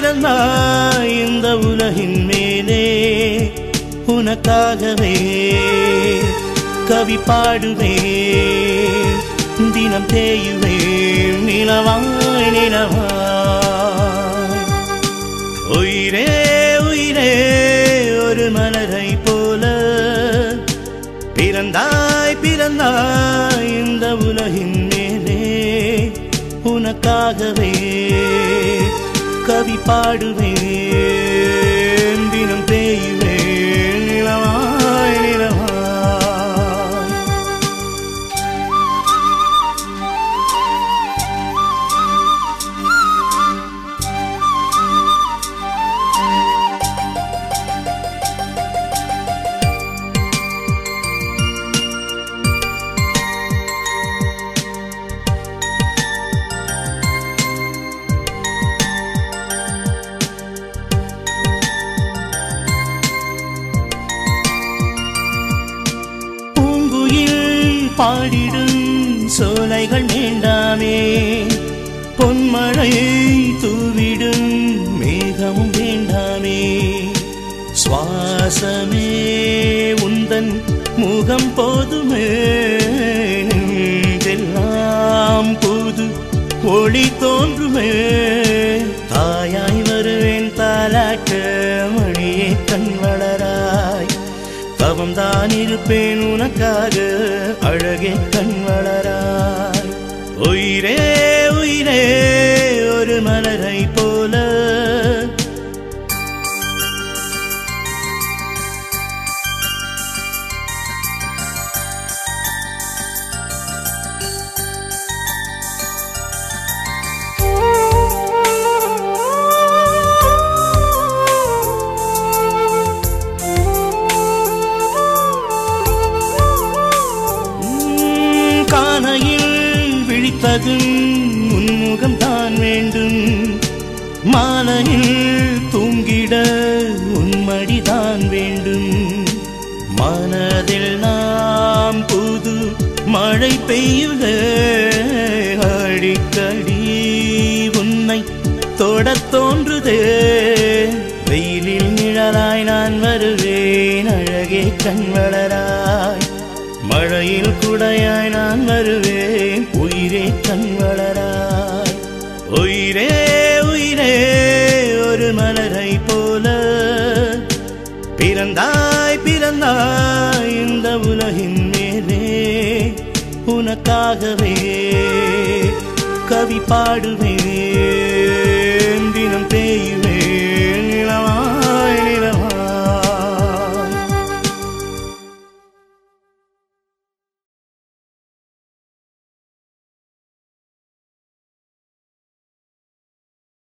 பிறந்தாய் இந்த உலகின் மேலே உனக்காகவே கவி பாடுவே தினம் தேயுவே நிலவாய் நிலவாய் உயிரே உயிரே ஒரு மலரை போல பிறந்தாய் பிறந்தாய் இந்த உலகின் மேலே உனக்காகவே கவி பாடுவேன் தினம் தேயுவேன் நிலவாய் நிலவாய் பூங்குயில் பாடிடும் சோலைகள் வேண்டாமே பொன்மழை தூவிடும் மேகமும் வேண்டாமே சுவாசமே உந்தன் முகம் போதுமே நெஞ்செல்லாம் புது ஒளி தோன்றுமே தாயாய் வருவேன் தாலாட்ட மணியே கண் வளராய் தவம் தான் இருப்பேன் உனக்காக அழகே கண் வளராய் உயிரே உயிரே ஒரு மலரை போல உம், காலையில் விழித்ததும் உன்முகம் தான் வேண்டும் மாலையில் தூங்கிட உன்மடிதான் வேண்டும் மனதில் நாம் புது மழை பெய்யுத அடிக்கடி உன்னை தொடத் தோன்றுதே வெயிலில் நிழலாய் நான் வருவேன் அழகே கண் வளராய் மழையில் குடையாய் நான் வருவேன் உயிரே கண் வளராய் உயிரே உயிரே ஒரு மலரை போல பிறந்தாய் பிறந்தாய் இந்த உலகின் மேலே உனக்காகவே கவி பாடுவேன் தினம் தேயுவேன் நிலவா